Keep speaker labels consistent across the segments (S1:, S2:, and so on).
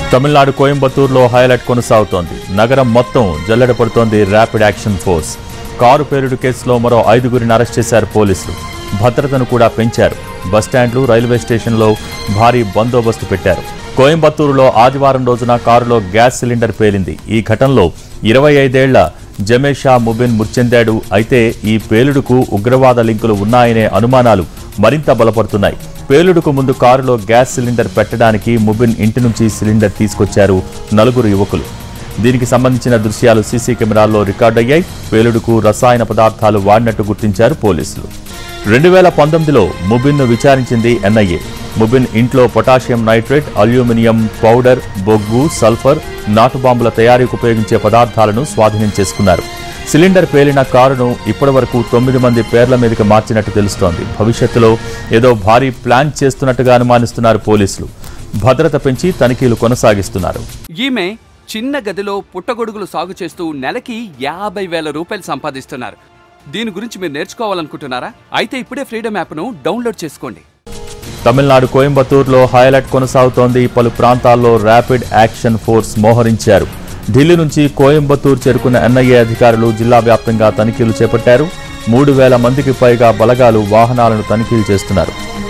S1: Tamil Nadu కోయంబత్తూరులో highlight కొనసాగుతోంది నగరం మొత్తం జల్లెడ పడుతోంది ర్యాపిడ్ యాక్షన్ ఫోర్స్ కారు పేలుడు కేసులో మరో ఐదుగురిని అరెస్ట్ చేశారు పోలీసులు భద్రతను కూడా పెంచారు బస్టాండ్లు రైల్వే స్టేషన్లో భారీ బందోబస్తు పెట్టారు కోయంబత్తూరులో ఆదివారం రోజున కారులో గ్యాస్ సిలిండర్ పేలింది ఈ ఘటనలో ఇరవై ఐదేళ్ల జమేషా ముబిన్ మృత్చెందాడు అయితే ఈ పేలుడుకు ఉగ్రవాద లింకులు ఉన్నాయనే అనుమానాలు మరింత బలపడుతున్నాయి పేలుడుకు ముందు కారులో గ్యాస్ సిలిండర్ పెట్టడానికి ముబిన్ ఇంటి నుంచి సిలిండర్ తీసుకొచ్చారు నలుగురు యువకులు దీనికి సంబంధించిన దృశ్యాలు సీసీ కెమెరాల్లో రికార్డయ్యాయి పేలుడుకు రసాయన పదార్థాలు వాడినట్టు గుర్తించారు పోలీసులు రెండు వేల పంతొమ్మిదిలో ముబిన్ను విచారించింది ఎన్ఐఏ ముబిన్ ఇంట్లో పొటాషియం నైట్రేట్ అల్యూమినియం పౌడర్ బొగ్గు సల్ఫర్ నాటు బాంబుల తయారీకి ఉపయోగించే పదార్థాలను స్వాధీనం చేసుకున్నారు సిలిండర్ పేలిన కారును ఇప్పటివరకు తొమ్మిది మంది పేర్ల మీదకి మార్చినట్టు తెలుస్తోంది భవిష్యత్తులో ఏదో భారీ ప్లాన్ చేస్తున్నట్టుగా అనుమానిస్తున్నారు పోలీసులు భద్రత పెంచి తనిఖీలు కొనసాగిస్తున్నారు
S2: ఈమె చిన్న గదిలో పుట్టగొడుగులు సాగు చేస్తూ నెలకి యాభై వేల రూపాయలు సంపాదిస్తున్నారు దీని గురించి మీరు నేర్చుకోవాలనుకుంటున్నారా అయితే ఇప్పుడే ఫ్రీడమ్ యాప్ను డౌన్లోడ్ చేసుకోండి
S1: తమిళనాడు కోయంబత్తూరులో హైలైట్ కొనసాగుతోంది పలు ప్రాంతాల్లో ర్యాపిడ్ యాక్షన్ ఫోర్స్ మోహరించారు ఢిల్లీ నుంచి కోయంబత్తూరు చేరుకున్న ఎన్ఐఏ అధికారులు జిల్లా వ్యాప్తంగా తనిఖీలు చేపట్టారు మూడు వేల మందికి పైగా బలగాలు వాహనాలను తనిఖీలు చేస్తున్నారు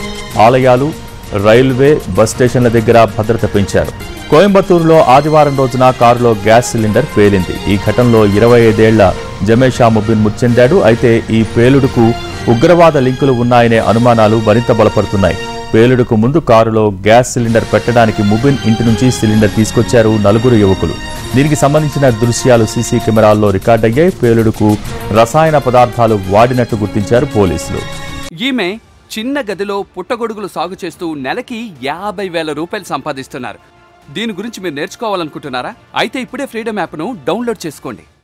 S1: ఆలయాలు రైల్వే బస్ స్టేషన్ల దగ్గర భద్రత పెంచారు కోయంబత్తూరులో ఆదివారం రోజున కారులో గ్యాస్ సిలిండర్ పేలింది ఈ ఘటనలో ఇరవై ఐదేళ్ల జమేషా ముబిన్ మృతి చెందాడు అయితే ఈ పేలుడుకు ఉగ్రవాద లింకులు ఉన్నాయనే అనుమానాలు మరింత బలపడుతున్నాయి పేలుడుకు ముందు కారులో గ్యాస్ సిలిండర్ పెట్టడానికి ముబిన్ ఇంటి నుంచి సిలిండర్ తీసుకొచ్చారు నలుగురు యువకులు దీనికి సంబంధించిన దృశ్యాలు సీసీ కెమెరాల్లో రికార్డయ్యాయి పేలుడుకు రసాయన పదార్థాలు వాడినట్టు గుర్తించారు పోలీసులు
S2: ఈమె చిన్న గదిలో పుట్టగొడుగులు సాగు చేస్తూ నెలకి యాభై వేల రూపాయలు సంపాదిస్తున్నారు దీని గురించి మీరు నేర్చుకోవాలనుకుంటున్నారా అయితే ఇప్పుడే ఫ్రీడమ్ యాప్ను డౌన్లోడ్ చేసుకోండి